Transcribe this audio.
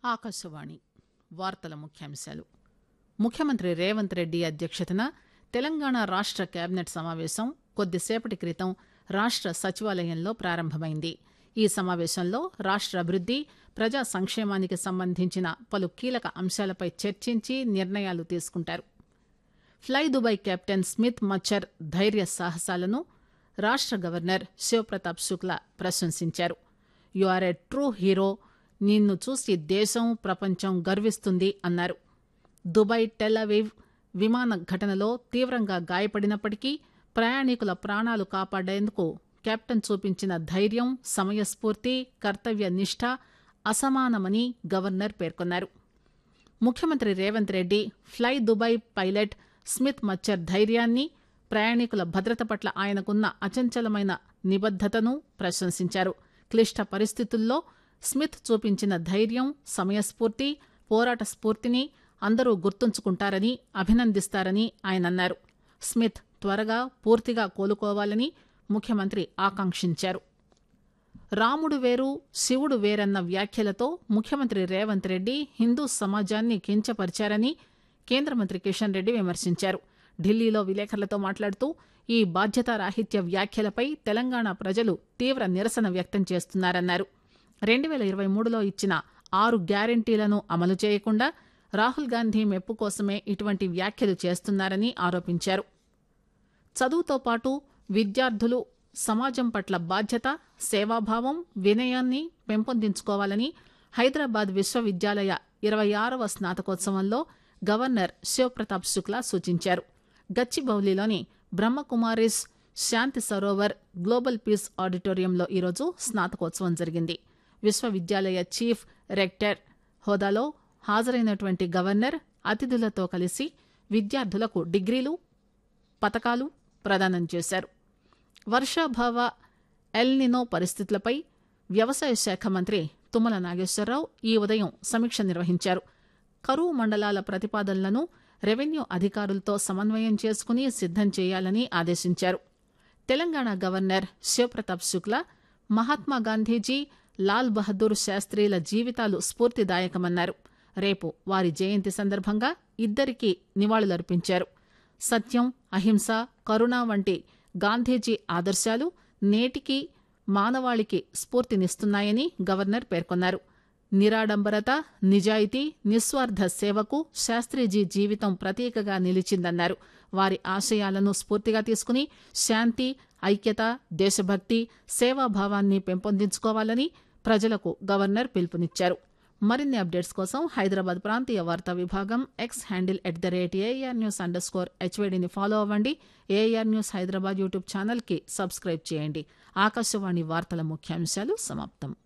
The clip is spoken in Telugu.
ఆకాశవాణి వార్తల ముఖ్యాంశాలు ముఖ్యమంత్రి రేవంత్ రెడ్డి అధ్యక్షతన తెలంగాణ రాష్ట కేబినెట్ సమావేశం కొద్దిసేపటి క్రితం రాష్ట సచివాలయంలో ప్రారంభమైంది ఈ సమావేశంలో రాష్ట అభివృద్ది ప్రజా సంక్షేమానికి సంబంధించిన పలు కీలక అంశాలపై చర్చించి నిర్ణయాలు తీసుకుంటారు ఫ్లై దుబాయ్ కెప్టెన్ స్మిత్ మచ్చర్ ధైర్య సాహసాలను రాష్ట గవర్నర్ శివప్రతాప్ శుక్లా ప్రశంసించారు you are a true hero నిన్ను చూసి దేశం ప్రపంచం గర్విస్తుంది అన్నారు దుబాయ్ టెల్ విమాన ఘటనలో తీవ్రంగా గాయపడినప్పటికీ ప్రయాణికుల ప్రాణాలు కాపాడేందుకు కెప్టెన్ చూపించిన ధైర్యం సమయస్ఫూర్తి కర్తవ్య నిష్ట అసమానమని గవర్నర్ పేర్కొన్నారు ముఖ్యమంత్రి Revanth Reddy fly Dubai pilot Smith మచ్చర్ ధైర్యాన్ని ప్రయాణికుల భద్రత పట్ల ఆయనకున్న అచంచలమైన నిబద్దతను ప్రశంసించారు క్లిష్ట పరిస్థితుల్లో స్మిత్ చూపించిన ధైర్యం సమయస్ఫూర్తి పోరాట స్ఫూర్తిని అందరూ గుర్తుంచుకుంటారని అభినందిస్తారని ఆయన అన్నారు స్మిత్ త్వరగా పూర్తిగా కోలుకోవాలని ముఖ్యమంత్రి ఆకాంక్షించారు రాముడు వేరు శివుడు వేరన్న వ్యాఖ్యలతో ముఖ్యమంత్రి రేవంత్ రెడ్డి హిందూ సమాజాన్ని కించపరిచారని కేంద్ర మంత్రి కిషన్ రెడ్డి విమర్శించారు ఢిల్లీలో విలేకరులతో మాట్లాడుతూ ఈ బాధ్యతారాహిత్య వ్యాఖ్యలపై తెలంగాణ ప్రజలు తీవ్ర నిరసన వ్యక్తం చేస్తున్నారన్నారు రెండు వేల ఇరవై మూడులో ఇచ్చిన ఆరు గ్యారంటీలను అమలు చేయకుండా రాహుల్ గాంధీ మెప్పు కోసమే ఇటువంటి వ్యాఖ్యలు చేస్తున్నారని ఆరోపించారు చదువుతో పాటు విద్యార్థులు సమాజం పట్ల బాధ్యత సేవాభావం వినయాన్ని పెంపొందించుకోవాలని హైదరాబాద్ విశ్వవిద్యాలయ ఇరవై ఆరవ స్నాతకోత్సవంలో గవర్నర్ శివప్రతాప్ శుక్లా సూచించారు గచ్చిబౌలిలోని బ్రహ్మకుమారిస్ శాంతి సరోవర్ గ్లోబల్ పీస్ ఆడిటోరియంలో ఈరోజు స్నాతకోత్సవం జరిగింది విశ్వవిద్యాలయ చీఫ్ రెక్టర్ హోదాలో హాజరైనటువంటి గవర్నర్ అతిథులతో కలిసి విద్యార్థులకు డిగ్రీలు పతకాలు ప్రదానం చేశారు వర్షాభావ ఎల్నినో పరిస్థితులపై వ్యవసాయ శాఖ మంత్రి తుమ్మల నాగేశ్వరరావు ఈ ఉదయం సమీక్ష నిర్వహించారు కరువు మండలాల ప్రతిపాదనలను రెవెన్యూ అధికారులతో సమన్వయం చేసుకుని సిద్దం చేయాలని ఆదేశించారు తెలంగాణ గవర్నర్ శివప్రతాప్ శుక్లా మహాత్మా గాంధీజీ లాల్ బహదూర్ శాస్త్రీల జీవితాలు స్ఫూర్తిదాయకమన్నారు రేపు వారి జయంతి సందర్భంగా ఇద్దరికీ నివాళులర్పించారు సత్యం అహింస కరుణ వంటి గాంధీజీ ఆదర్శాలు నేటికి మానవాళికి స్ఫూర్తినిస్తున్నాయని గవర్నర్ పేర్కొన్నారు నిరాడంబరత నిజాయితీ నిస్వార్థ సేవకు శాస్త్రీజీ జీవితం ప్రతీకగా నిలిచిందన్నారు వారి ఆశయాలను స్ఫూర్తిగా తీసుకుని శాంతి ఐక్యత దేశభక్తి సేవాభావాన్ని పెంపొందించుకోవాలని ప్రజలకు గవర్నర్ పిలుపునిచ్చారు మరిన్ని అప్డేట్స్ కోసం హైదరాబాద్ ప్రాంతీయ వార్తా విభాగం X handle at the rate AIR news underscore హెచ్వేడిని ఫాలో అవ్వండి ఏఆర్ న్యూస్ హైదరాబాద్ యూట్యూబ్ ఛానల్కి సబ్స్క్రైబ్ చేయండి ఆకాశవాణి వార్తల ముఖ్యాంశాలు సమాప్తం